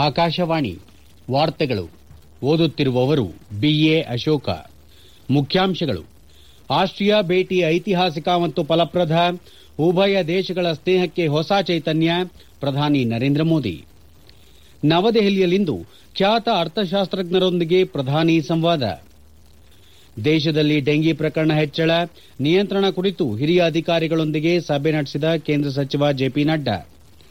ಆಕಾಶವಾಣಿ ವಾರ್ತೆಗಳು ಓದುತ್ತಿರುವವರು ಬಿಎ ಅಶೋಕ ಮುಖ್ಯಾಂಶಗಳು ಆಸ್ಟ್ರಿಯಾ ಭೇಟಿ ಐತಿಹಾಸಿಕ ಮತ್ತು ಫಲಪ್ರದ ಉಭಯ ದೇಶಗಳ ಸ್ನೇಹಕ್ಕೆ ಹೊಸ ಚೈತನ್ಯ ಪ್ರಧಾನಿ ನರೇಂದ್ರ ಮೋದಿ ನವದೆಹಲಿಯಲ್ಲಿಂದು ಖ್ಯಾತ ಅರ್ಥಶಾಸ್ತ್ರಜ್ಞರೊಂದಿಗೆ ಪ್ರಧಾನಿ ಸಂವಾದ ದೇಶದಲ್ಲಿ ಡೆಂಗಿ ಪ್ರಕರಣ ಹೆಚ್ಚಳ ನಿಯಂತ್ರಣ ಕುರಿತು ಹಿರಿಯ ಅಧಿಕಾರಿಗಳೊಂದಿಗೆ ಸಭೆ ನಡೆಸಿದ ಕೇಂದ್ರ ಸಚಿವ ಜೆಪಿ ನಡ್ಡಾ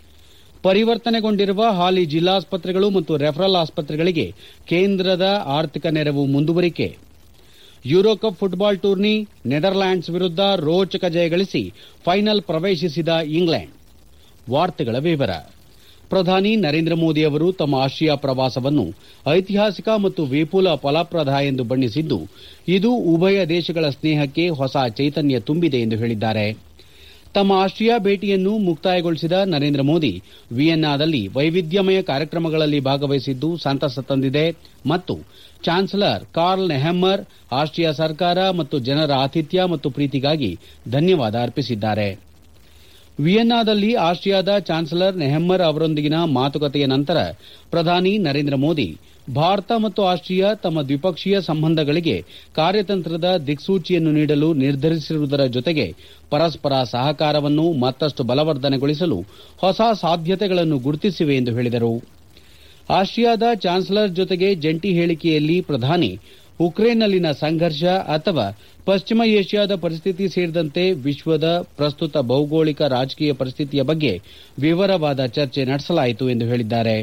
ಪರಿವರ್ತನೆಗೊಂಡಿರುವ ಹಾಲಿ ಜಿಲ್ಲಾಸ್ಪತ್ರೆಗಳು ಮತ್ತು ರೆಫರಲ್ ಆಸ್ಪತ್ರೆಗಳಿಗೆ ಕೇಂದ್ರದ ಆರ್ಥಿಕ ನೆರವು ಮುಂದುವರಿಕೆ ಯೂರೋಕಪ್ ಫುಟ್ಬಾಲ್ ಟೂರ್ನಿ ನೆದರ್ಲ್ಯಾಂಡ್ಸ್ ವಿರುದ್ದ ರೋಚಕ ಜಯ ಗಳಿಸಿ ಫೈನಲ್ ಪ್ರವೇಶಿಸಿದ ಇಂಗ್ಲೆಂಡ್ ವಾರ್ತೆಗಳ ವಿವರ ಪ್ರಧಾನಿ ನರೇಂದ್ರ ಮೋದಿ ಅವರು ತಮ್ಮ ಆಸ್ಟ್ರಿಯಾ ಪ್ರವಾಸವನ್ನು ಐತಿಹಾಸಿಕ ಮತ್ತು ವಿಪುಲ ಫಲಪ್ರದ ಎಂದು ಬಣ್ಣಿಸಿದ್ದು ಇದು ಉಭಯ ದೇಶಗಳ ಸ್ನೇಹಕ್ಕೆ ಹೊಸ ಚೈತನ್ಯ ತುಂಬಿದೆ ಎಂದು ಹೇಳಿದ್ದಾರೆ ತಮ್ಮ ಆಸ್ಟ್ರಿಯಾ ಭೇಟಿಯನ್ನು ಮುಕ್ತಾಯಗೊಳಿಸಿದ ನರೇಂದ್ರ ಮೋದಿ ವಿಯೆನ್ನಾದಲ್ಲಿ ವೈವಿಧ್ಯಮಯ ಕಾರ್ಯಕ್ರಮಗಳಲ್ಲಿ ಭಾಗವಹಿಸಿದ್ದು ಸಂತಸ ತಂದಿದೆ ಮತ್ತು ಚಾನ್ಸಲರ್ ಕಾರ್ಲ್ ನೆಹಮ್ಮರ್ ಆಸ್ಟ್ರಿಯಾ ಸರ್ಕಾರ ಮತ್ತು ಜನರ ಆತಿಥ್ಯ ಮತ್ತು ಪ್ರೀತಿಗಾಗಿ ಧನ್ಯವಾದ ಅರ್ಪಿಸಿದ್ದಾರೆ ವಿಯೆನ್ನಾದಲ್ಲಿ ಆಸ್ಟ್ರಿಯಾದ ಚಾನ್ಸಲರ್ ನೆಹಮ್ಮರ್ ಅವರೊಂದಿಗಿನ ಮಾತುಕತೆಯ ನಂತರ ಪ್ರಧಾನಿ ನರೇಂದ್ರ ಮೋದಿ ಭಾರತ ಮತ್ತು ಆಸ್ಟ್ರಿಯಾ ತಮ್ಮ ದ್ವಿಪಕ್ಷೀಯ ಸಂಬಂಧಗಳಿಗೆ ಕಾರ್ಯತಂತ್ರದ ದಿಕ್ಸೂಚಿಯನ್ನು ನೀಡಲು ನಿರ್ಧರಿಸಿರುವುದರ ಜೊತೆಗೆ ಪರಸ್ಪರ ಸಹಕಾರವನ್ನು ಮತ್ತಷ್ಟು ಬಲವರ್ಧನೆಗೊಳಿಸಲು ಹೊಸ ಸಾಧ್ಯತೆಗಳನ್ನು ಗುರುತಿಸಿವೆ ಎಂದು ಹೇಳಿದರು ಆಸ್ಟ್ರಿಯಾದ ಚಾನ್ಸಲರ್ ಜೊತೆಗೆ ಜಂಟಿ ಹೇಳಿಕೆಯಲ್ಲಿ ಪ್ರಧಾನಿ ಉಕ್ರೇನ್ನಲ್ಲಿನ ಸಂಘರ್ಷ ಅಥವಾ ಪಶ್ಚಿಮ ಏಷ್ಯಾದ ಪರಿಸ್ಥಿತಿ ಸೇರಿದಂತೆ ವಿಶ್ವದ ಪ್ರಸ್ತುತ ಭೌಗೋಳಿಕ ರಾಜಕೀಯ ಪರಿಸ್ಥಿತಿಯ ಬಗ್ಗೆ ವಿವರವಾದ ಚರ್ಚೆ ನಡೆಸಲಾಯಿತು ಎಂದು ಹೇಳಿದ್ದಾರೆ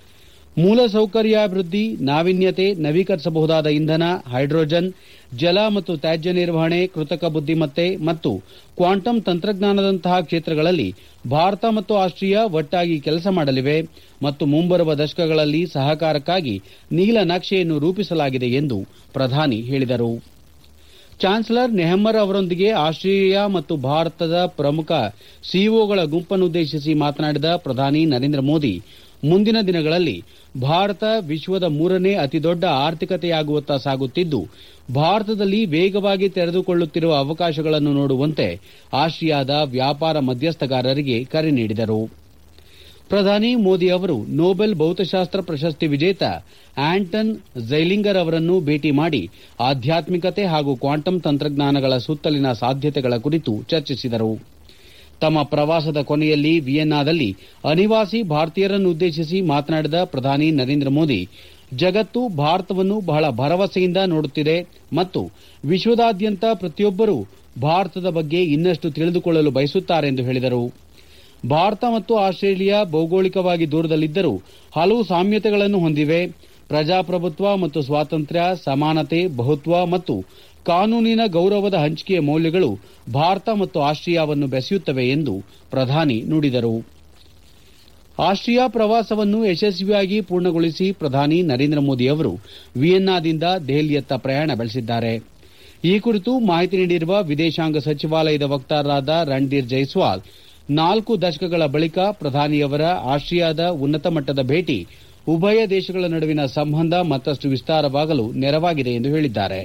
ಮೂಲಸೌಕರ್ಯಾಭಿವೃದ್ಧಿ ನಾವೀನ್ಯತೆ ನವೀಕರಿಸಬಹುದಾದ ಇಂಧನ ಹೈಡ್ರೋಜನ್ ಜಲ ಮತ್ತು ತ್ಯಾಜ್ಯ ನಿರ್ವಹಣೆ ಕೃತಕ ಬುದ್ದಿಮತ್ತೆ ಮತ್ತು ಕ್ವಾಂಟಮ್ ತಂತ್ರಜ್ಞಾನದಂತಹ ಕ್ಷೇತ್ರಗಳಲ್ಲಿ ಭಾರತ ಮತ್ತು ಆಸ್ಟ್ರಿಯಾ ಒಟ್ಟಾಗಿ ಕೆಲಸ ಮಾಡಲಿವೆ ಮತ್ತು ಮುಂಬರುವ ದಶಕಗಳಲ್ಲಿ ಸಹಕಾರಕ್ಕಾಗಿ ನೀಲನಕ್ಷೆಯನ್ನು ರೂಪಿಸಲಾಗಿದೆ ಎಂದು ಪ್ರಧಾನಿ ಹೇಳಿದರು ಚಾನ್ಸಲರ್ ನೆಹಮ್ಮರ್ ಅವರೊಂದಿಗೆ ಆಸ್ಟ್ರೇಲಿಯಾ ಮತ್ತು ಭಾರತದ ಪ್ರಮುಖ ಸಿಇಒಗಳ ಗುಂಪನ್ನುದ್ದೇಶಿಸಿ ಮಾತನಾಡಿದ ಪ್ರಧಾನಿ ನರೇಂದ್ರ ಮೋದಿ ಮುಂದಿನ ದಿನಗಳಲ್ಲಿ ಭಾರತ ವಿಶ್ವದ ಮೂರನೇ ಅತಿದೊಡ್ಡ ಆರ್ಥಿಕತೆಯಾಗುವತ್ತ ಸಾಗುತ್ತಿದ್ದು ಭಾರತದಲ್ಲಿ ವೇಗವಾಗಿ ತೆರೆದುಕೊಳ್ಳುತ್ತಿರುವ ಅವಕಾಶಗಳನ್ನು ನೋಡುವಂತೆ ಆಸ್ಟ್ರಿಯಾದ ವ್ಯಾಪಾರ ಮಧ್ಯಸ್ಥಗಾರರಿಗೆ ಕರೆ ನೀಡಿದರು ಪ್ರಧಾನಿ ಮೋದಿ ಅವರು ನೊಬೆಲ್ ಭೌತಶಾಸ್ತ್ರ ಪ್ರಶಸ್ತಿ ವಿಜೇತ ಆಂಟನ್ ಝೈಲಿಂಗರ್ ಅವರನ್ನು ಭೇಟಿ ಮಾಡಿ ಆಧ್ಯಾತ್ಮಿಕತೆ ಹಾಗೂ ಕ್ವಾಂಟಮ್ ತಂತ್ರಜ್ಞಾನಗಳ ಸುತ್ತಲಿನ ಸಾಧ್ಯತೆಗಳ ಕುರಿತು ಚರ್ಚಿಸಿದರು ತಮ್ಮ ಪ್ರವಾಸದ ಕೊನೆಯಲ್ಲಿ ವಿಯೆನ್ನಾದಲ್ಲಿ ಅನಿವಾಸಿ ಭಾರತೀಯರನ್ನುದ್ದೇಶಿಸಿ ಮಾತನಾಡಿದ ಪ್ರಧಾನಿ ನರೇಂದ್ರ ಮೋದಿ ಜಗತ್ತು ಭಾರತವನ್ನು ಬಹಳ ಭರವಸೆಯಿಂದ ನೋಡುತ್ತಿದೆ ಮತ್ತು ವಿಶ್ವದಾದ್ಯಂತ ಪ್ರತಿಯೊಬ್ಬರೂ ಭಾರತದ ಬಗ್ಗೆ ಇನ್ನಷ್ಟು ತಿಳಿದುಕೊಳ್ಳಲು ಬಯಸುತ್ತಾರೆ ಎಂದು ಹೇಳಿದರು ಭಾರತ ಮತ್ತು ಆಸ್ಟ್ರೇಲಿಯಾ ಭೌಗೋಳಿಕವಾಗಿ ದೂರದಲ್ಲಿದ್ದರೂ ಹಲವು ಸಾಮ್ಯತೆಗಳನ್ನು ಹೊಂದಿವೆ ಪ್ರಜಾಪ್ರಭುತ್ವ ಮತ್ತು ಸ್ವಾತಂತ್ರ್ಯ ಸಮಾನತೆ ಬಹುತ್ವ ಮತ್ತು ಕಾನೂನಿನ ಗೌರವದ ಹಂಚಿಕೆಯ ಮೌಲ್ಯಗಳು ಭಾರತ ಮತ್ತು ಆಸ್ಟ್ರಿಯಾವನ್ನು ಬೆಸೆಯುತ್ತವೆ ಎಂದು ಪ್ರಧಾನಿ ನುಡಿದರು ಆಸ್ಟ್ರಿಯಾ ಪ್ರವಾಸವನ್ನು ಯಶಸ್ವಿಯಾಗಿ ಪೂರ್ಣಗೊಳಿಸಿ ಪ್ರಧಾನಿ ನರೇಂದ್ರ ಮೋದಿ ಅವರು ವಿಯೆನ್ನಾದಿಂದ ದೆಹಲಿಯತ್ತ ಪ್ರಯಾಣ ಬೆಳೆಸಿದ್ದಾರೆ ಈ ಕುರಿತು ಮಾಹಿತಿ ನೀಡಿರುವ ವಿದೇಶಾಂಗ ಸಚಿವಾಲಯದ ವಕ್ತಾರರಾದ ರಣಧೀರ್ ಜೈಸ್ವಾಲ್ ನಾಲ್ಕು ದಶಕಗಳ ಬಳಿಕ ಪ್ರಧಾನಿಯವರ ಆಸ್ಟ್ರಿಯಾದ ಉನ್ನತ ಮಟ್ಟದ ಭೇಟಿ ಉಭಯ ದೇಶಗಳ ನಡುವಿನ ಸಂಬಂಧ ಮತ್ತಷ್ಟು ವಿಸ್ತಾರವಾಗಲು ನೆರವಾಗಿದೆ ಎಂದು ಹೇಳಿದ್ದಾರೆ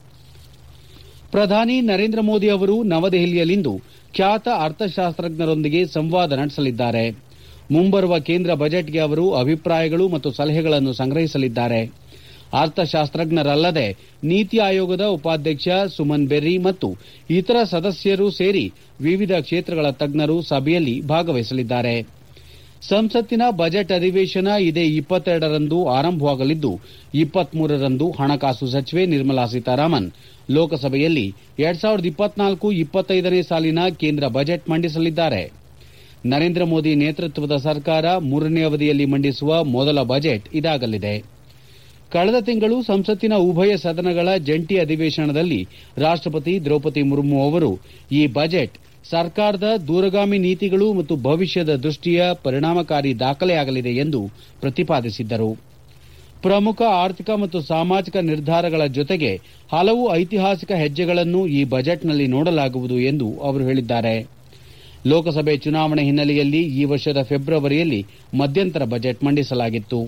ಪ್ರಧಾನಿ ನರೇಂದ್ರ ಮೋದಿ ಅವರು ನವದೆಹಲಿಯಲ್ಲಿಂದು ಖ್ಯಾತ ಅರ್ಥಶಾಸ್ತ್ರಜ್ಞರೊಂದಿಗೆ ಸಂವಾದ ನಡೆಸಲಿದ್ದಾರೆ ಮುಂಬರುವ ಕೇಂದ್ರ ಬಜೆಟ್ಗೆ ಅವರು ಅಭಿಪ್ರಾಯಗಳು ಮತ್ತು ಸಲಹೆಗಳನ್ನು ಸಂಗ್ರಹಿಸಲಿದ್ದಾರೆ ಅರ್ಥಶಾಸ್ತ್ರಜ್ಞರಲ್ಲದೆ ನೀತಿ ಆಯೋಗದ ಉಪಾಧ್ಯಕ್ಷ ಸುಮನ್ ಬೆರ್ರಿ ಮತ್ತು ಇತರ ಸದಸ್ಯರು ಸೇರಿ ವಿವಿಧ ಕ್ಷೇತ್ರಗಳ ತಜ್ಞರು ಸಭೆಯಲ್ಲಿ ಭಾಗವಹಿಸಲಿದ್ದಾರೆ ಸಂಸತ್ತಿನ ಬಜೆಟ್ ಅಧಿವೇಶನ ಇದೇ ಇಪ್ಪತ್ತೆರಡರಂದು ಆರಂಭವಾಗಲಿದ್ದು ಇಪ್ಪತ್ಮೂರರಂದು ಹಣಕಾಸು ಸಚಿವೆ ನಿರ್ಮಲಾ ಸೀತಾರಾಮನ್ ಲೋಕಸಭೆಯಲ್ಲಿ ಎರಡ್ ಸಾವಿರದ ಇಪ್ಪತ್ನಾಲ್ಕು ಇಪ್ಪತ್ತೈದನೇ ಸಾಲಿನ ಕೇಂದ್ರ ಬಜೆಟ್ ಮಂಡಿಸಲಿದ್ದಾರೆ ನರೇಂದ್ರ ಮೋದಿ ನೇತೃತ್ವದ ಸರ್ಕಾರ ಮೂರನೇ ಅವಧಿಯಲ್ಲಿ ಮಂಡಿಸುವ ಮೊದಲ ಬಜೆಟ್ ಇದಾಗಲಿದೆ ಕಳೆದ ತಿಂಗಳು ಸಂಸತ್ತಿನ ಉಭಯ ಸದನಗಳ ಜಂಟಿ ಅಧಿವೇಶನದಲ್ಲಿ ರಾಷ್ಟಪತಿ ದ್ರೌಪದಿ ಮುರ್ಮು ಅವರು ಈ ಬಜೆಟ್ ಸರ್ಕಾರದ ದೂರಗಾಮಿ ನೀತಿಗಳು ಮತ್ತು ಭವಿಷ್ಯದ ದೃಷ್ಟಿಯ ಪರಿಣಾಮಕಾರಿ ದಾಖಲೆಯಾಗಲಿದೆ ಎಂದು ಪ್ರತಿಪಾದಿಸಿದ್ದರು ಪ್ರಮುಖ ಆರ್ಥಿಕ ಮತ್ತು ಸಾಮಾಜಿಕ ನಿರ್ಧಾರಗಳ ಜೊತೆಗೆ ಹಲವು ಐತಿಹಾಸಿಕ ಹೆಜ್ಜೆಗಳನ್ನು ಈ ಬಜೆಟ್ನಲ್ಲಿ ನೋಡಲಾಗುವುದು ಎಂದು ಅವರು ಹೇಳಿದ್ದಾರೆ ಲೋಕಸಭೆ ಚುನಾವಣೆ ಹಿನ್ನೆಲೆಯಲ್ಲಿ ಈ ವರ್ಷದ ಫೆಬ್ರವರಿಯಲ್ಲಿ ಮಧ್ಯಂತರ ಬಜೆಟ್ ಮಂಡಿಸಲಾಗಿತ್ತು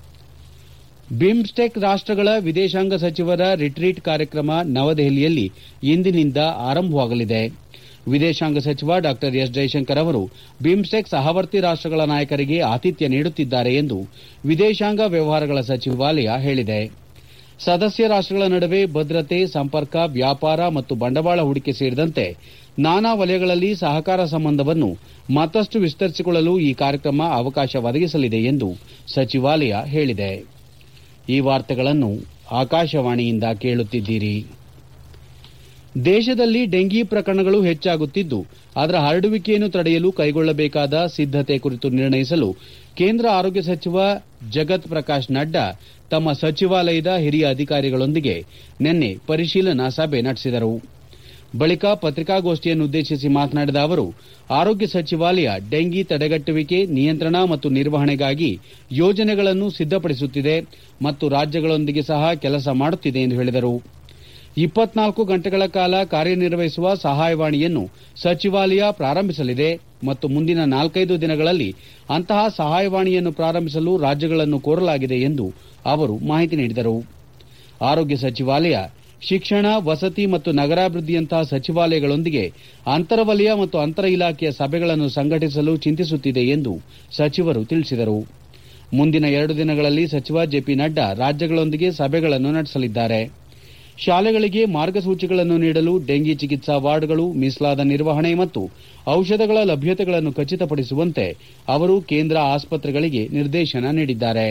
ಬಿಮ್ಸ್ಟೆಕ್ ರಾಷ್ಟಗಳ ವಿದೇಶಾಂಗ ಸಚಿವರ ರಿಟ್ರೀಟ್ ಕಾರ್ಯಕ್ರಮ ನವದೆಹಲಿಯಲ್ಲಿ ಇಂದಿನಿಂದ ಆರಂಭವಾಗಲಿದೆ ವಿದೇಶಾಂಗ ಸಚಿವ ಡಾ ಎಸ್ ಜೈಶಂಕರ್ ಅವರು ಬಿಮ್ಸ್ಟೆಕ್ ಸಹವರ್ತಿ ರಾಷ್ಟಗಳ ನಾಯಕರಿಗೆ ಆತಿಥ್ಯ ನೀಡುತ್ತಿದ್ದಾರೆ ಎಂದು ವಿದೇಶಾಂಗ ವ್ಯವಹಾರಗಳ ಸಚಿವಾಲಯ ಹೇಳಿದೆ ಸದಸ್ಯ ರಾಷ್ಟಗಳ ನಡುವೆ ಭದ್ರತೆ ಸಂಪರ್ಕ ವ್ಯಾಪಾರ ಮತ್ತು ಬಂಡವಾಳ ಹೂಡಿಕೆ ಸೇರಿದಂತೆ ನಾನಾ ವಲಯಗಳಲ್ಲಿ ಸಹಕಾರ ಸಂಬಂಧವನ್ನು ಮತ್ತಷ್ಟು ವಿಸ್ತರಿಸಿಕೊಳ್ಳಲು ಈ ಕಾರ್ಯಕ್ರಮ ಅವಕಾಶ ಒದಗಿಸಲಿದೆ ಎಂದು ಸಚಿವಾಲಯ ಹೇಳಿದೆ ಈ ವಾರ್ತೆಗಳನ್ನು ಆಕಾಶವಾಣಿಯಿಂದ ಕೇಳುತ್ತಿದ್ದೀರಿ ದೇಶದಲ್ಲಿ ಡೆಂಗಿ ಪ್ರಕರಣಗಳು ಹೆಚ್ಚಾಗುತ್ತಿದ್ದು ಅದರ ಹರಡುವಿಕೆಯನ್ನು ತಡೆಯಲು ಕೈಗೊಳ್ಳಬೇಕಾದ ಸಿದ್ದತೆ ಕುರಿತು ನಿರ್ಣಯಿಸಲು ಕೇಂದ್ರ ಆರೋಗ್ಯ ಸಚಿವ ಜಗತ್ ಪ್ರಕಾಶ್ ನಡ್ಡಾ ತಮ್ಮ ಸಚಿವಾಲಯದ ಹಿರಿಯ ಅಧಿಕಾರಿಗಳೊಂದಿಗೆ ನಿನ್ನೆ ಪರಿಶೀಲನಾ ಸಭೆ ನಡೆಸಿದರು ಬಳಿಕ ಪತ್ರಿಕಾಗೋಷ್ಠಿಯನ್ನುದ್ದೇಶಿಸಿ ಮಾತನಾಡಿದ ಅವರು ಆರೋಗ್ಯ ಸಚಿವಾಲಯ ಡೆಂಗಿ ತಡೆಗಟ್ಟುವಿಕೆ ನಿಯಂತ್ರಣ ಮತ್ತು ನಿರ್ವಹಣೆಗಾಗಿ ಯೋಜನೆಗಳನ್ನು ಸಿದ್ದಪಡಿಸುತ್ತಿದೆ ಮತ್ತು ರಾಜ್ಯಗಳೊಂದಿಗೆ ಸಹ ಕೆಲಸ ಮಾಡುತ್ತಿದೆ ಎಂದು ಹೇಳಿದರು ಇಪ್ಪತ್ನಾಲ್ಕು ಗಂಟೆಗಳ ಕಾಲ ಕಾರ್ಯನಿರ್ವಹಿಸುವ ಸಹಾಯವಾಣಿಯನ್ನು ಸಚಿವಾಲಯ ಪ್ರಾರಂಭಿಸಲಿದೆ ಮತ್ತು ಮುಂದಿನ ನಾಲ್ಕೈದು ದಿನಗಳಲ್ಲಿ ಅಂತಹ ಸಹಾಯವಾಣಿಯನ್ನು ಪ್ರಾರಂಭಿಸಲು ರಾಜ್ಯಗಳನ್ನು ಕೋರಲಾಗಿದೆ ಎಂದು ಅವರು ಮಾಹಿತಿ ನೀಡಿದರು ಆರೋಗ್ಯ ಸಚಿವಾಲಯ ಶಿಕ್ಷಣ ವಸತಿ ಮತ್ತು ನಗರಾಭಿವೃದ್ಧಿಯಂತಹ ಸಚಿವಾಲಯಗಳೊಂದಿಗೆ ಅಂತರ ವಲಯ ಮತ್ತು ಅಂತರ ಇಲಾಖೆಯ ಸಭೆಗಳನ್ನು ಸಂಘಟಿಸಲು ಚಿಂತಿಸುತ್ತಿದೆ ಎಂದು ಸಚಿವರು ತಿಳಿಸಿದರು ಮುಂದಿನ ಎರಡು ದಿನಗಳಲ್ಲಿ ಸಚಿವ ಜೆಪಿ ನಡ್ಡಾ ರಾಜ್ಯಗಳೊಂದಿಗೆ ಸಭೆಗಳನ್ನು ನಡೆಸಲಿದ್ದಾರೆ ಶಾಲೆಗಳಿಗೆ ಮಾರ್ಗಸೂಚಿಗಳನ್ನು ನೀಡಲು ಡೆಂಗಿ ಚಿಕಿತ್ಸಾ ವಾರ್ಡ್ಗಳು ಮೀಸಲಾದ ನಿರ್ವಹಣೆ ಮತ್ತು ಔಷಧಗಳ ಲಭ್ಯತೆಗಳನ್ನು ಖಚಿತಪಡಿಸುವಂತೆ ಅವರು ಕೇಂದ್ರ ಆಸ್ಪತ್ರೆಗಳಿಗೆ ನಿರ್ದೇಶನ ನೀಡಿದ್ದಾರೆ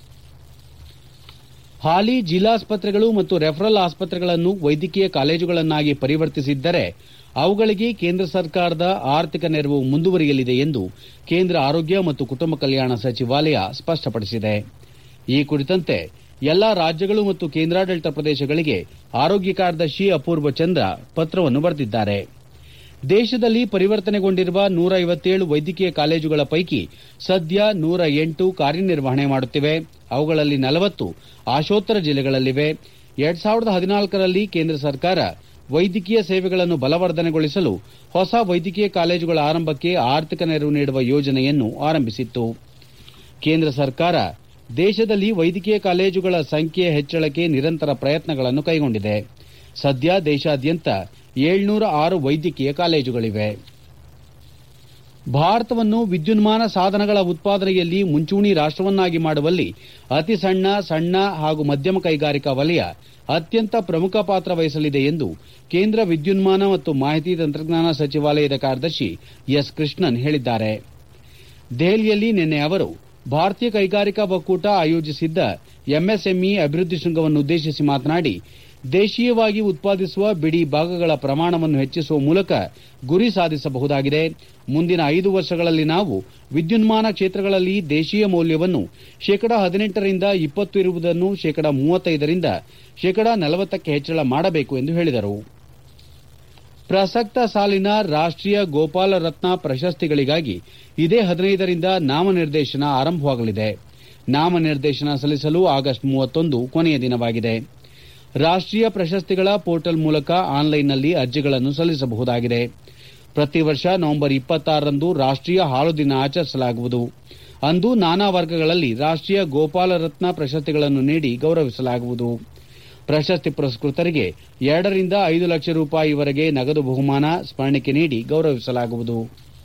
ಹಾಲಿ ಜಿಲ್ಲಾಸ್ಪತ್ರೆಗಳು ಮತ್ತು ರೆಫರಲ್ ಆಸ್ಪತ್ರೆಗಳನ್ನು ವೈದ್ಯಕೀಯ ಕಾಲೇಜುಗಳನ್ನಾಗಿ ಪರಿವರ್ತಿಸಿದ್ದರೆ ಅವುಗಳಿಗೆ ಕೇಂದ್ರ ಸರ್ಕಾರದ ಆರ್ಥಿಕ ನೆರವು ಮುಂದುವರಿಯಲಿದೆ ಎಂದು ಕೇಂದ್ರ ಆರೋಗ್ಯ ಮತ್ತು ಕುಟುಂಬ ಕಲ್ಯಾಣ ಸಚಿವಾಲಯ ಸ್ಪಷ್ಟಪಡಿಸಿದೆ ಈ ಕುರಿತಂತೆ ಎಲ್ಲಾ ರಾಜ್ಯಗಳು ಮತ್ತು ಕೇಂದ್ರಾಡಳಿತ ಪ್ರದೇಶಗಳಿಗೆ ಆರೋಗ್ಯ ಕಾರ್ಯದರ್ಶಿ ಅಪೂರ್ವ ಚಂದ್ರ ಪತ್ರವನ್ನು ಬರೆದಿದ್ದಾರೆ ದೇಶದಲ್ಲಿ ಪರಿವರ್ತನೆಗೊಂಡಿರುವ ನೂರ ಐವತ್ತೇಳು ವೈದ್ಯಕೀಯ ಕಾಲೇಜುಗಳ ಪೈಕಿ ಸದ್ಯ ನೂರ ಎಂಟು ಕಾರ್ಯನಿರ್ವಹಣೆ ಮಾಡುತ್ತಿವೆ ಅವುಗಳಲ್ಲಿ ನಲವತ್ತು ಆಶೋತ್ತರ ಜಿಲ್ಲೆಗಳಲ್ಲಿವೆ ಎರಡ್ ಸಾವಿರದ ಹದಿನಾಲ್ಕರಲ್ಲಿ ಕೇಂದ್ರ ಸರ್ಕಾರ ವೈದ್ಯಕೀಯ ಸೇವೆಗಳನ್ನು ಬಲವರ್ಧನೆಗೊಳಿಸಲು ಹೊಸ ವೈದ್ಯಕೀಯ ಕಾಲೇಜುಗಳ ಆರಂಭಕ್ಕೆ ಆರ್ಥಿಕ ನೆರವು ನೀಡುವ ಯೋಜನೆಯನ್ನು ಆರಂಭಿಸಿತ್ತು ಕೇಂದ್ರ ಸರ್ಕಾರ ದೇಶದಲ್ಲಿ ವೈದ್ಯಕೀಯ ಕಾಲೇಜುಗಳ ಸಂಖ್ಯೆ ಹೆಚ್ಚಳಕ್ಕೆ ನಿರಂತರ ಪ್ರಯತ್ನಗಳನ್ನು ಕೈಗೊಂಡಿದೆ ಸದ್ಯ ದೇಶಾದ್ಯಂತ ಏಳ್ನೂರ ಆರು ವೈದ್ಯಕೀಯ ಕಾಲೇಜುಗಳಿವೆ ಭಾರತವನ್ನು ವಿದ್ಯುನ್ಮಾನ ಸಾಧನಗಳ ಉತ್ಪಾದನೆಯಲ್ಲಿ ಮುಂಚೂಣಿ ರಾಷ್ಟವನ್ನಾಗಿ ಮಾಡುವಲ್ಲಿ ಅತಿ ಸಣ್ಣ ಸಣ್ಣ ಹಾಗೂ ಮಧ್ಯಮ ಕೈಗಾರಿಕಾ ವಲಯ ಅತ್ಯಂತ ಪ್ರಮುಖ ಪಾತ್ರ ವಹಿಸಲಿದೆ ಎಂದು ಕೇಂದ್ರ ವಿದ್ಯುನ್ಮಾನ ಮತ್ತು ಮಾಹಿತಿ ತಂತ್ರಜ್ಞಾನ ಸಚಿವಾಲಯದ ಕಾರ್ಯದರ್ಶಿ ಎಸ್ ಕೃಷ್ಣನ್ ಹೇಳಿದ್ದಾರೆ ದೆಹಲಿಯಲ್ಲಿ ನಿನ್ನೆ ಅವರು ಭಾರತೀಯ ಕೈಗಾರಿಕಾ ಒಕ್ಕೂಟ ಆಯೋಜಿಸಿದ್ದ ಎಂಎಸ್ಎಂಇ ಅಭಿವೃದ್ಧಿ ಶೃಂಗವನ್ನುದ್ದೇಶಿಸಿ ಮಾತನಾಡಿ ದೇಶೀಯವಾಗಿ ಉತ್ಪಾದಿಸುವ ಬಿಡಿ ಭಾಗಗಳ ಪ್ರಮಾಣವನ್ನು ಹೆಚ್ಚಿಸುವ ಮೂಲಕ ಗುರಿ ಸಾಧಿಸಬಹುದಾಗಿದೆ ಮುಂದಿನ ಐದು ವರ್ಷಗಳಲ್ಲಿ ನಾವು ವಿದ್ಯುನ್ಮಾನ ಕ್ಷೇತ್ರಗಳಲ್ಲಿ ದೇಶೀಯ ಮೌಲ್ಯವನ್ನು ಶೇಕಡ ಹದಿನೆಂಟರಿಂದ ಇಪ್ಪತ್ತು ಇರುವುದನ್ನು ಶೇಕಡ ಮೂವತ್ತೈದರಿಂದ ಶೇಕಡ ನಲವತ್ತಕ್ಕೆ ಹೆಚ್ಚಳ ಮಾಡಬೇಕು ಎಂದು ಹೇಳಿದರು ಪ್ರಸಕ್ತ ಸಾಲಿನ ರಾಷ್ಟೀಯ ಗೋಪಾಲ ರತ್ನ ಪ್ರಶಸ್ತಿಗಳಿಗಾಗಿ ಇದೇ ಹದಿನೈದರಿಂದ ನಾಮನಿರ್ದೇಶನ ಆರಂಭವಾಗಲಿದೆ ನಾಮನಿರ್ದೇಶನ ಸಲ್ಲಿಸಲು ಆಗಸ್ಟ್ ಮೂವತ್ತೊಂದು ಕೊನೆಯ ದಿನವಾಗಿದೆ ರಾಷ್ಟೀಯ ಪ್ರಶಸ್ತಿಗಳ ಪೋರ್ಟಲ್ ಮೂಲಕ ಆನ್ಲೈನ್ನಲ್ಲಿ ಅರ್ಜಿಗಳನ್ನು ಸಲ್ಲಿಸಬಹುದಾಗಿದೆ ಪ್ರತಿ ವರ್ಷ ನವೆಂಬರ್ ಇಪ್ಪತ್ತಾರರಂದು ರಾಷ್ಟೀಯ ಹಾಲು ದಿನ ಆಚರಿಸಲಾಗುವುದು ಅಂದು ನಾನಾ ವರ್ಗಗಳಲ್ಲಿ ರಾಷ್ಟೀಯ ಗೋಪಾಲ ರತ್ನ ಪ್ರಶಸ್ತಿಗಳನ್ನು ನೀಡಿ ಗೌರವಿಸಲಾಗುವುದು ಪ್ರಶಸ್ತಿ ಪುರಸ್ಕೃತರಿಗೆ ಎರಡರಿಂದ ಐದು ಲಕ್ಷ ರೂಪಾಯಿವರೆಗೆ ನಗದು ಬಹುಮಾನ ಸ್ಮರಣಿಕೆ ನೀಡಿ ಗೌರವಿಸಲಾಗುವುದು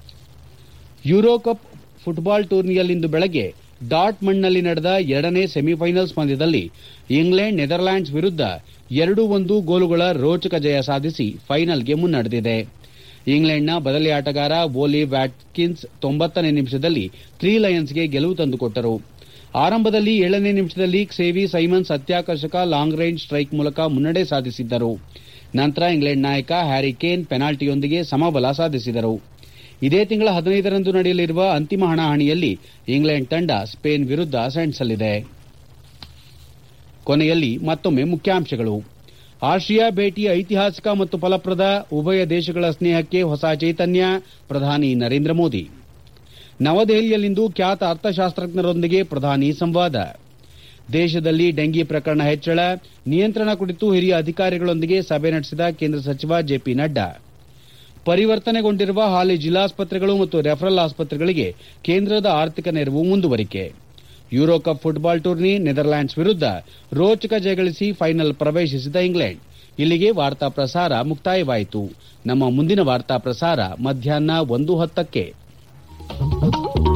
ಯೂರೋ ಕಪ್ ಫುಟ್ಬಾಲ್ ಟೂರ್ನಿಯಲ್ಲಿಂದು ಬೆಳಗ್ಗೆ ಡಾಟ್ ಮಂಡ್ನಲ್ಲಿ ನಡೆದ ಎರಡನೇ ಸೆಮಿಫೈನಲ್ಸ್ ಪಂದ್ಯದಲ್ಲಿ ಇಂಗ್ಲೆಂಡ್ ನೆದರ್ಲ್ಯಾಂಡ್ಸ್ ವಿರುದ್ದ ಎರಡು ಒಂದು ಗೋಲುಗಳ ರೋಚಕ ಜಯ ಸಾಧಿಸಿ ಫೈನಲ್ಗೆ ಮುನ್ನಡೆದಿದೆ ಇಂಗ್ಲೆಂಡ್ನ ಬದಲಿ ಆಟಗಾರ ಓಲಿ ವ್ಯಾಟ್ಕಿನ್ಸ್ ತೊಂಬತ್ತನೇ ನಿಮಿಷದಲ್ಲಿ ತ್ರೀ ಲಯನ್ಸ್ಗೆ ಗೆಲುವು ತಂದುಕೊಟ್ಟರು ಆರಂಭದಲ್ಲಿ ಏಳನೇ ನಿಮಿಷದಲ್ಲಿ ಕ್ಸೇವಿ ಸೈಮನ್ಸ್ ಅತ್ಯಾಕರ್ಷಕ ಲಾಂಗ್ ರೇಂಜ್ ಸ್ಟ್ರೈಕ್ ಮೂಲಕ ಮುನ್ನಡೆ ಸಾಧಿಸಿದ್ದರು ನಂತರ ಇಂಗ್ಲೆಂಡ್ ನಾಯಕ ಹ್ಯಾರಿ ಕೇನ್ ಪೆನಾಲ್ಟಿಯೊಂದಿಗೆ ಸಮಬಲ ಸಾಧಿಸಿದರು ಇದೇ ತಿಂಗಳ ಹದಿನೈದರಂದು ನಡೆಯಲಿರುವ ಅಂತಿಮ ಹಣಾಹಣಿಯಲ್ಲಿ ಇಂಗ್ಲೆಂಡ್ ತಂಡ ಸ್ಪೇನ್ ವಿರುದ್ದ ಸೆಣಸಲಿದೆ ಕೊನೆಯಲ್ಲಿ ಮತ್ತೊಮ್ಮೆ ಮುಖ್ಯಾಂಶಗಳು ಆಸಿಯಾ ಭೇಟಿ ಐತಿಹಾಸಿಕ ಮತ್ತು ಫಲಪ್ರದ ಉಭಯ ದೇಶಗಳ ಸ್ನೇಹಕ್ಕೆ ಹೊಸ ಚೈತನ್ಯ ಪ್ರಧಾನಿ ನರೇಂದ್ರ ಮೋದಿ ನವದೆಹಲಿಯಲ್ಲಿಂದು ಖ್ಯಾತ ಅರ್ಥಶಾಸ್ತ್ರಜ್ಞರೊಂದಿಗೆ ಪ್ರಧಾನಿ ಸಂವಾದ ದೇಶದಲ್ಲಿ ಡೆಂಗಿ ಪ್ರಕರಣ ಹೆಚ್ಚಳ ನಿಯಂತ್ರಣ ಕುರಿತು ಹಿರಿಯ ಅಧಿಕಾರಿಗಳೊಂದಿಗೆ ಸಭೆ ನಡೆಸಿದ ಕೇಂದ್ರ ಸಚಿವ ಜೆಪಿ ನಡ್ಡಾ ಪರಿವರ್ತನೆಗೊಂಡಿರುವ ಹಾಲಿ ಜಿಲ್ಲಾಸ್ಪತ್ರೆಗಳು ಮತ್ತು ರೆಫರಲ್ ಆಸ್ಪತ್ರೆಗಳಿಗೆ ಕೇಂದ್ರದ ಆರ್ಥಿಕ ನೆರವು ಮುಂದುವರಿಕೆ Euro Cup football tourney Netherlands ವಿರುದ್ದ ರೋಚಕ ಜಯಗಳಿಸಿ ಫೈನಲ್ ಪ್ರವೇಶಿಸಿದ ಇಂಗ್ಲೆಂಡ್ ಇಲ್ಲಿಗೆ ವಾರ್ತಾ ಪ್ರಸಾರ ಮುಕ್ತಾಯವಾಯಿತು ನಮ್ಮ ಮುಂದಿನ ವಾರ್ತಾ ಪ್ರಸಾರ ಮಧ್ಯಾಹ್ನ ಒಂದು ಹತ್ತಕ್ಕೆ